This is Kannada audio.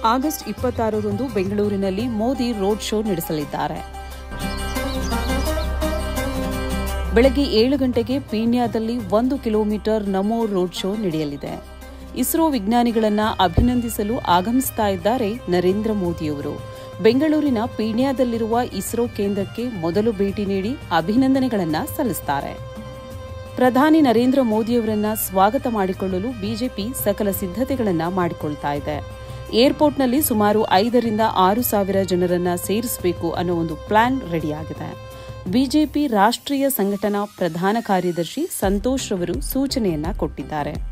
ಆಗಸ್ಟ್ ಇಪ್ಪತ್ತಾರರಂದು ಬೆಂಗಳೂರಿನಲ್ಲಿ ಮೋದಿ ರೋಡ್ ಶೋ ನಡೆಸಲಿದ್ದಾರೆ ಬೆಳಗ್ಗೆ ಏಳು ಗಂಟೆಗೆ ಪೀಣ್ಯದಲ್ಲಿ ಒಂದು ಕಿಲೋಮೀಟರ್ ನಮೋ ರೋಡ್ ಶೋ ನಡೆಯಲಿದೆ ಇಸ್ರೋ ವಿಜ್ಞಾನಿಗಳನ್ನ ಅಭಿನಂದಿಸಲು ಆಗಮಿಸ್ತಾ ಇದ್ದಾರೆ ನರೇಂದ್ರ ಮೋದಿಯವರು ಬೆಂಗಳೂರಿನ ಪೀಣ್ಯದಲ್ಲಿರುವ ಇಸ್ರೋ ಕೇಂದ್ರಕ್ಕೆ ಮೊದಲು ಭೇಟಿ ನೀಡಿ ಅಭಿನಂದನೆಗಳನ್ನ ಸಲ್ಲಿಸುತ್ತಾರೆ ಪ್ರಧಾನಿ ನರೇಂದ್ರ ಮೋದಿಯವರನ್ನ ಸ್ವಾಗತ ಮಾಡಿಕೊಳ್ಳಲು ಬಿಜೆಪಿ ಸಕಲ ಸಿದ್ಧತೆಗಳನ್ನ ಮಾಡಿಕೊಳ್ತಾ ಇದೆ ಏರ್ಪೋರ್ಟ್ನಲ್ಲಿ ಸುಮಾರು ಐದರಿಂದ ಆರು ಸಾವಿರ ಜನರನ್ನ ಸೇರಿಸಬೇಕು ಅನ್ನೋ ಒಂದು ಪ್ಲಾನ್ ರೆಡಿಯಾಗಿದೆ ಬಿಜೆಪಿ ರಾಷ್ಟ್ರೀಯ ಸಂಘಟನಾ ಪ್ರಧಾನ ಕಾರ್ಯದರ್ಶಿ ಸಂತೋಷ್ ರವರು ಸೂಚನೆಯನ್ನ ಕೊಟ್ಟಿದ್ದಾರೆ